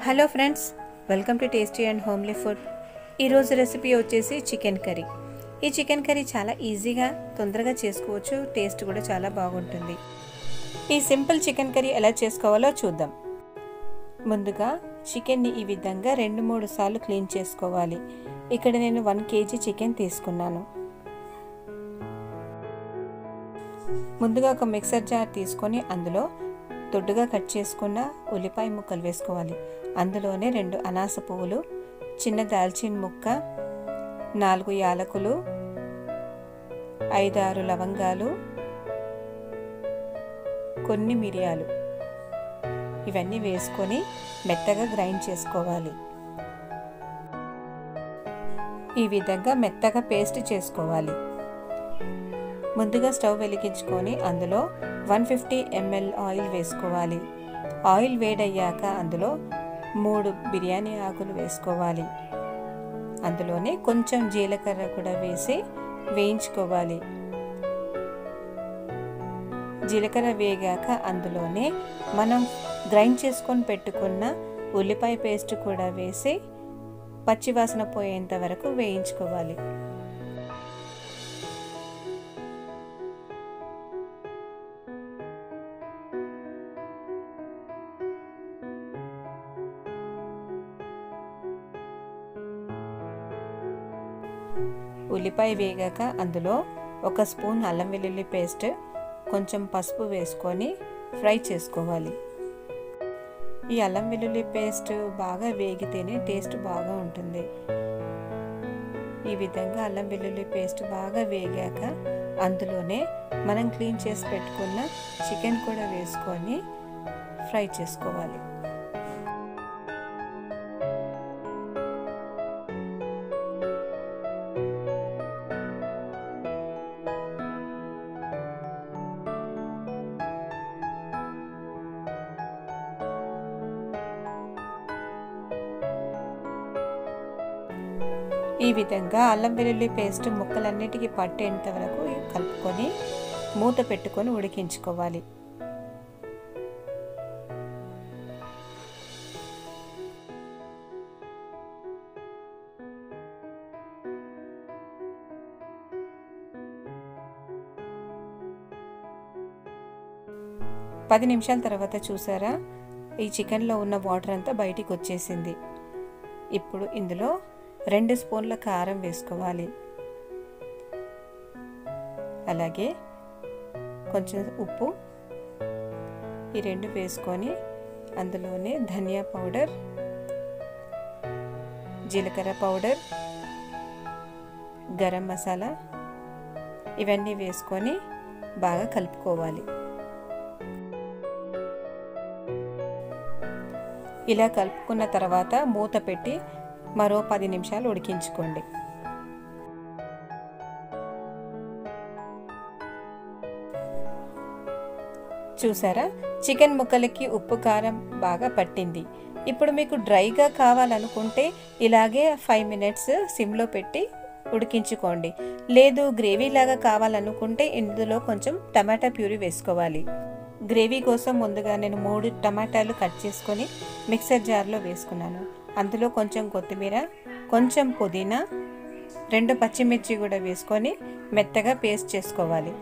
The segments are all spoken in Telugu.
hello friends welcome to tasty and homely food ఈరోజు రెసిపీ వచ్చేసి చికెన్ కర్రీ ఈ చికెన్ కర్రీ చాలా ఈజీగా తొందరగా చేసుకోవచ్చు టేస్ట్ కూడా చాలా బాగుంటుంది ఈ సింపుల్ చికెన్ కర్రీ ఎలా చేసుకోవాలో చూద్దాం ముందుగా చికెన్ని ఈ విధంగా రెండు మూడు సార్లు క్లీన్ చేసుకోవాలి ఇక్కడ నేను వన్ కేజీ చికెన్ తీసుకున్నాను ముందుగా ఒక మిక్సర్ జార్ తీసుకొని అందులో దొడ్డుగా కట్ చేసుకున్న ఉల్లిపాయ ముక్కలు వేసుకోవాలి అందులోనే రెండు అనాస పువ్వులు చిన్న దాల్చిన ముక్క నాలుగు యాలకులు ఐదారు లవంగాలు కొన్ని మిరియాలు ఇవన్నీ వేసుకొని మెత్తగా గ్రైండ్ చేసుకోవాలి ఈ విధంగా మెత్తగా పేస్ట్ చేసుకోవాలి ముందుగా స్టవ్ వెలిగించుకొని అందులో వన్ ఫిఫ్టీ ఎంఎల్ ఆయిల్ వేసుకోవాలి ఆయిల్ వేడయ్యాక అందులో మూడు బిర్యానీ ఆకులు వేసుకోవాలి అందులోనే కొంచెం జీలకర్ర కూడా వేసి వేయించుకోవాలి జీలకర్ర వేగాక అందులోనే మనం గ్రైండ్ చేసుకొని పెట్టుకున్న ఉల్లిపాయ పేస్ట్ కూడా వేసి పచ్చివాసన పోయేంత వరకు వేయించుకోవాలి ఉల్లిపాయ వేగాక అందులో ఒక స్పూన్ అల్లం వెల్లుల్లి పేస్ట్ కొంచెం పసుపు వేసుకొని ఫ్రై చేసుకోవాలి ఈ అల్లం వెల్లుల్లి పేస్ట్ బాగా వేగితేనే టేస్ట్ బాగా ఉంటుంది ఈ విధంగా అల్లం వెల్లుల్లి పేస్ట్ బాగా వేగాక అందులోనే మనం క్లీన్ చేసి పెట్టుకున్న చికెన్ కూడా వేసుకొని ఫ్రై చేసుకోవాలి ఈ విధంగా అల్లం వెల్లుల్లి పేస్ట్ ముక్కలన్నిటికీ పట్టేంత వరకు కలుపుకొని మూత పెట్టుకొని ఉడికించుకోవాలి పది నిమిషాల తర్వాత చూసారా ఈ చికెన్లో ఉన్న వాటర్ అంతా బయటికి వచ్చేసింది ఇప్పుడు ఇందులో రెండు స్పూన్ల కారం వేసుకోవాలి అలాగే కొంచెం ఉప్పు ఈ రెండు వేసుకొని అందులోనే ధనియా పౌడర్ జీలకర్ర పౌడర్ గరం మసాలా ఇవన్నీ వేసుకొని బాగా కలుపుకోవాలి ఇలా కలుపుకున్న తర్వాత మూత పెట్టి మరో పది నిమిషాలు ఉడికించుకోండి చూసారా చికెన్ ముక్కలకి ఉప్పు కారం బాగా పట్టింది ఇప్పుడు మీకు డ్రైగా కావాలనుకుంటే ఇలాగే ఫైవ్ మినిట్స్ సిమ్లో పెట్టి ఉడికించుకోండి లేదు గ్రేవీ లాగా కావాలనుకుంటే ఇందులో కొంచెం టమాటా ప్యూరీ వేసుకోవాలి గ్రేవీ కోసం ముందుగా నేను మూడు టమాటాలు కట్ చేసుకొని మిక్సర్ జార్లో వేసుకున్నాను అందులో కొంచెం కొత్తిమీర కొంచెం పుదీనా రెండు పచ్చిమిర్చి కూడా వేసుకొని మెత్తగా పేస్ట్ చేసుకోవాలి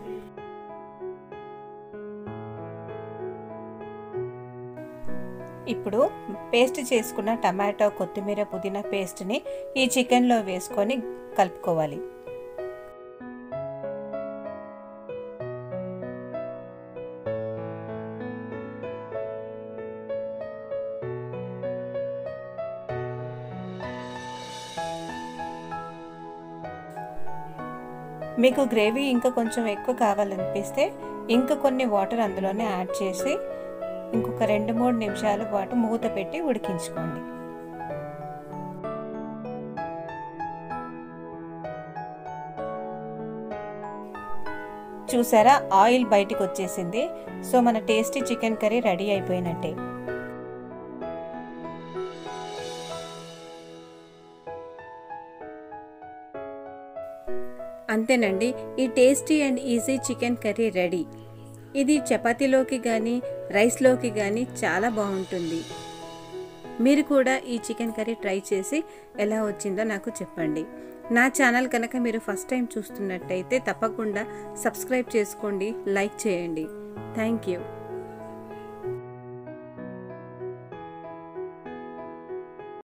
ఇప్పుడు పేస్ట్ చేసుకున్న టమాటో కొత్తిమీర పుదీనా పేస్ట్ని ఈ చికెన్లో వేసుకొని కలుపుకోవాలి మీకు గ్రేవీ ఇంకా కొంచెం ఎక్కువ కావాలనిపిస్తే ఇంకా కొన్ని వాటర్ అందులోనే యాడ్ చేసి ఇంకొక రెండు మూడు నిమిషాల పాటు మూత పెట్టి ఉడికించుకోండి చూసారా ఆయిల్ బయటికి వచ్చేసింది సో మన టేస్టీ చికెన్ కర్రీ రెడీ అయిపోయినట్టే అంతేనండి ఈ tasty and easy chicken curry ready ఇది చపాతీలోకి కానీ రైస్లోకి కానీ చాలా బాగుంటుంది మీరు కూడా ఈ చికెన్ కర్రీ ట్రై చేసి ఎలా వచ్చిందో నాకు చెప్పండి నా ఛానల్ కనుక మీరు ఫస్ట్ టైం చూస్తున్నట్టయితే తప్పకుండా సబ్స్క్రైబ్ చేసుకోండి లైక్ చేయండి థ్యాంక్ యూ